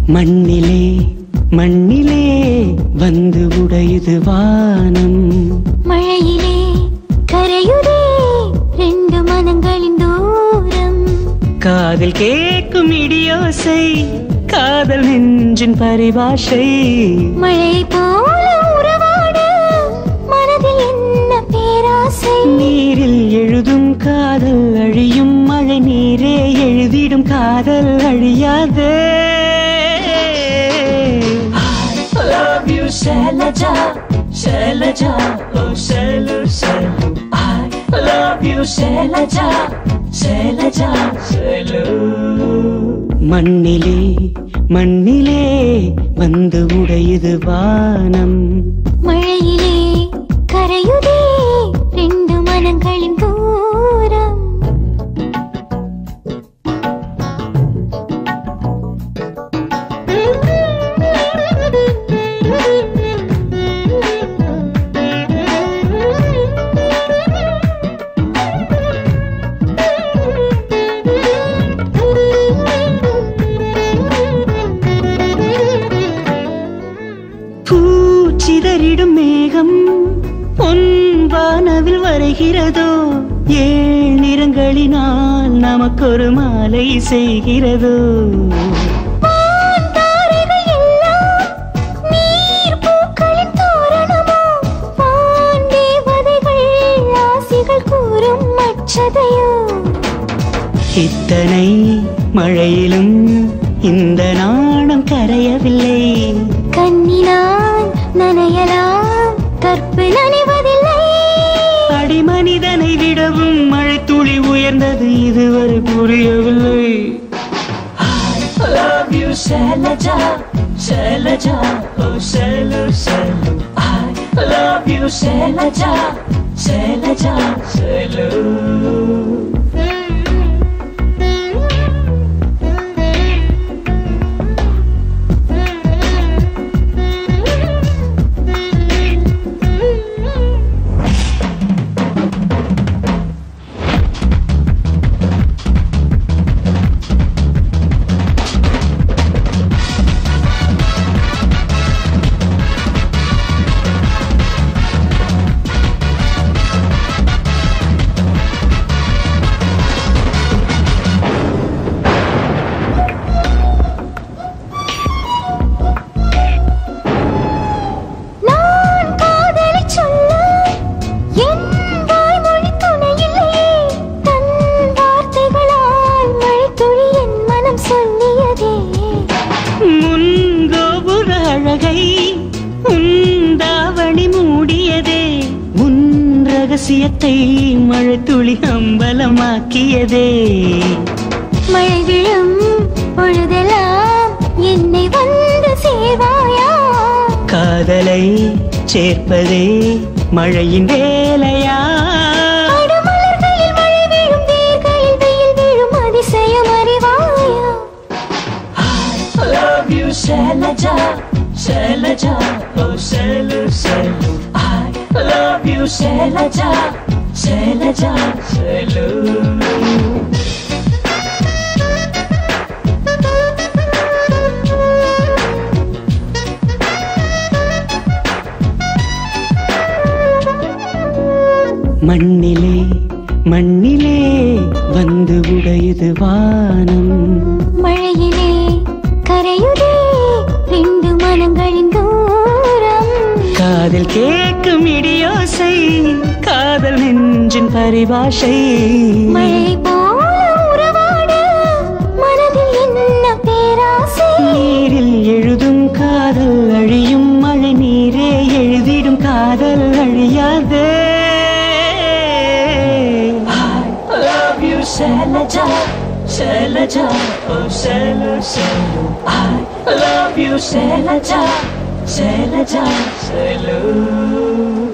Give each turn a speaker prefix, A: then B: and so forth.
A: மண்ணிலே மண்ணிலே வந்து உடையுது வானம்
B: மழையிலே கரையுதே ரெண்டு மனங்களின் தூரம்
A: காதில் கேட்கும் இடியோசை காதல் நெஞ்சின் பரிபாஷை
B: மழை போல உறவாட மனதில் என்ன பேராசை
A: நீரில் எழுதும் காதல் அழியும் மழை நீரே எழுதிடும் காதல் அழியாதே love you Shailaja Shailaja oh Shailu Shailu I love you Shailaja Shailaja Shailu மண்ணிலே மண்ணிலே வந்து உடையுது வானம்
B: மழையிலே கரையுதே ரெண்டு மனங்களின் தூரம்
A: பூச்சிதறிடும் மேகம் பொன் வானவில் வரைகிறதோ ஏழ் நிறங்களினால் நமக்கொரு மாலை செய்கிறதோ
B: தாரைகள் எல்லாம் நீர் பூக்களின் தோரணமோ வான் தேவதைகள் ஆசிகள் கூறும் அச்சதையோ
A: இத்தனை மழையிலும் இந்த நாணம் கரையவில்லை
B: கண்ணினால் நனையலாம் கற்பு நனைவதில்லை
A: அடிமனிதனை விடவும் மழை துளி உயர்ந்தது இதுவரை புரியவில்லை love you Shailaja Shailaja oh Shailu Shailu I love you Shailaja Shailaja Shailu
B: நான் காதலை சொல்ல என் வாய்மொழி துணையில்லையே தன் வார்த்தைகளால் மழைத்துளி என் மனம் சொல்லியதே
A: முன்கோபுர அழகை உந்தாவணி மூடியதே முன் ரகசியத்தை மழை துளி அம்பலமாக்கியதே
B: மழை விழும் பொழுதெல்லாம் என்னை வந்து சேவாயா
A: காதலை சேர்ப்பதே மழையின் வேலையா
B: அடுமலர்களில் மழை விழும் வேர்களில் வெயில் விழும் அதிசயம் அறிவாயா
A: love you Shailaja Shailaja oh Shailu Shailu I love you Shailaja Shailaja Shailu மண்ணிலே மண்ணிலே வந்து உடையுது வானம்
B: மழையிலே கரையுதே ரெண்டு மனங்களின் தூரம்
A: காதில் கேட்கும் இடியோசை காதல் நெஞ்சின் பரிபாஷை
B: மழை போல உறவாட மனதில் என்ன பேராசை
A: நீரில் எழுதும் காதல் அழியும் மழை நீரே எழுதிடும் காதல் அழியாதே love you Shailaja Shailaja oh Shailu Shailu I love you Shailaja Shailaja Shailu